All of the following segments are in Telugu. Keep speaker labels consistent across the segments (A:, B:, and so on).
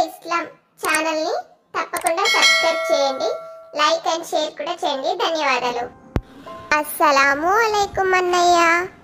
A: ఇస్లాం ఛానల్ని తప్పకుండా సబ్స్క్రైబ్ చేయండి లైక్ అండ్ షేర్ కూడా చేయండి ధన్యవాదాలు అస్సలాము అలైకుం అన్నయ్య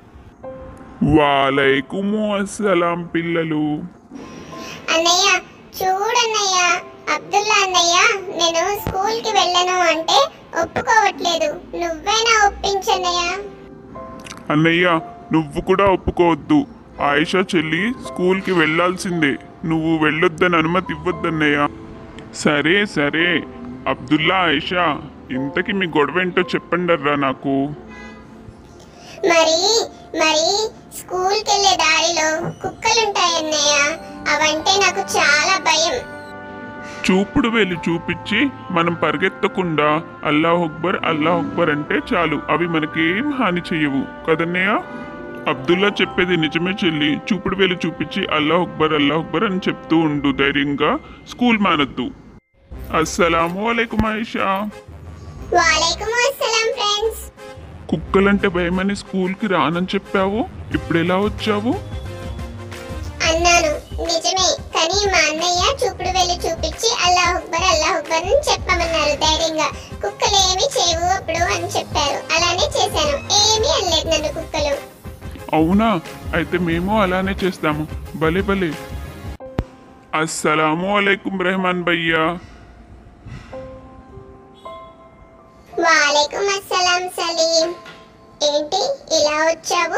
B: వాలైకుము అస్సలాం పిల్లలు
A: అన్నయ్య చూడన్నయ్య అబ్దుల్లా అన్నయ్య నేను స్కూల్కి వెళ్ళను అంటే ఒప్పుకోవట్లేదు నువ్వేనా ఒప్పించన్నయ్య
B: అన్నయ్య నువ్వు కూడా ఒప్పుకోవద్దు ఆయిషా చెల్లి స్కూల్కి వెళ్ళాల్సిందే నువ్వు వెళ్ళొద్దని అనుమతి ఇవ్వద్దన్నయ్య సరే సరే అబ్దుల్లా ఆయిషా ఇంతకి మీ గొడవ ఏంటో చెప్పండర్రా నాకు
A: మరి మరి స్కూల్కి వెళ్ళే దారిలో కుక్కలుంటాయన్నయ్య అవంటే నాకు చాలా భయం
B: చూపుడు వేలు చూపించి మనం పరిగెత్తకుండా అల్లాహ్ అక్బర్ అల్లాహ్ అక్బర్ అంటే చాలు అవి మనకేం హాని చెయ్యవు కదన్నయ్య అబ్దుల్లా చెప్పేది నిజమే చెల్లి చూపుడు వేలు చూపించి అల్లాహ్ అక్బర్ అల్లాహ్ అక్బర్ అని చెప్తూ ఉండు ధైర్యంగా స్కూల్ మానొద్దు అస్సలాము అలైకుం ఆయిషా
A: వాలేకుమ్ అస్సలాం ఫ్రెండ్స్
B: కుక్కలంటే భయమని స్కూల్కి రానని చెప్పావు ఇప్పుడు ఎలా వచ్చావు
A: అన్నాను నిజమే కానీ మా అన్నయ్య చూపుడు వెళ్ళి చూపించి అల్లాహ్ అక్బర్ అల్లాహ్ అక్బర్ అని చెప్పమన్నారు ధైర్యంగా కుక్కలు ఏమి చేయవు అప్పుడు అని చెప్పారు అలానే చేశాను ఏమీ అనలేదు నన్ను కుక్కలు
B: అవునా అయితే మేము అలానే చేస్తాము భలే భలే అస్సలాము అలైకుం రెహమాన్ భయ్యా
A: వాలేకుమ్ అస్సలాం సలీం ఏంటి ఇలా వచ్చావు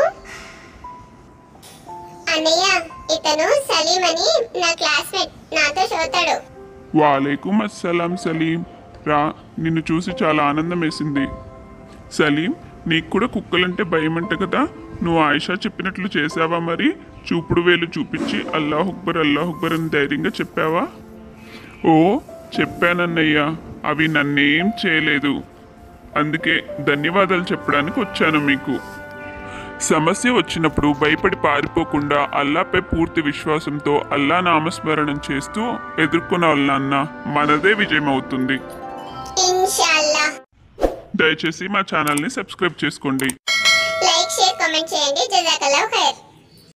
A: అన్నయ్య ఇతను సలీం అని నా క్లాస్మేట్ నాతో చదువుతాడు
B: వాలేకుం అస్సలాం సలీం రా నిన్ను చూసి చాలా ఆనందం వేసింది సలీం నీకు కూడా కుక్కలంటే భయం అంట కదా నువ్వు ఆయిషా చెప్పినట్లు చేసావా మరి చూపుడు వేలు చూపించి అల్లాహ్ అక్బర్ అల్లాహ్ అక్బర్ అని ధైర్యంగా చెప్పావా ఓ చెప్పానన్నయ్యా అవి నన్నేం చేయలేదు అందుకే ధన్యవాదాలు చెప్పడానికి వచ్చాను మీకు సమస్య వచ్చినప్పుడు భయపడి పారిపోకుండా అల్లాపై పూర్తి విశ్వాసంతో అల్లా నామస్మరణం చేస్తూ ఎదుర్కొనాలన్న మనదే విజయం అవుతుంది
A: ఇన్షాల్లా
B: దయచేసి మా ఛానల్ని సబ్స్క్రైబ్ చేసుకోండి
A: లైక్ షేర్ కామెంట్ చేయండి జజాకల్లాహ్ ఖైర్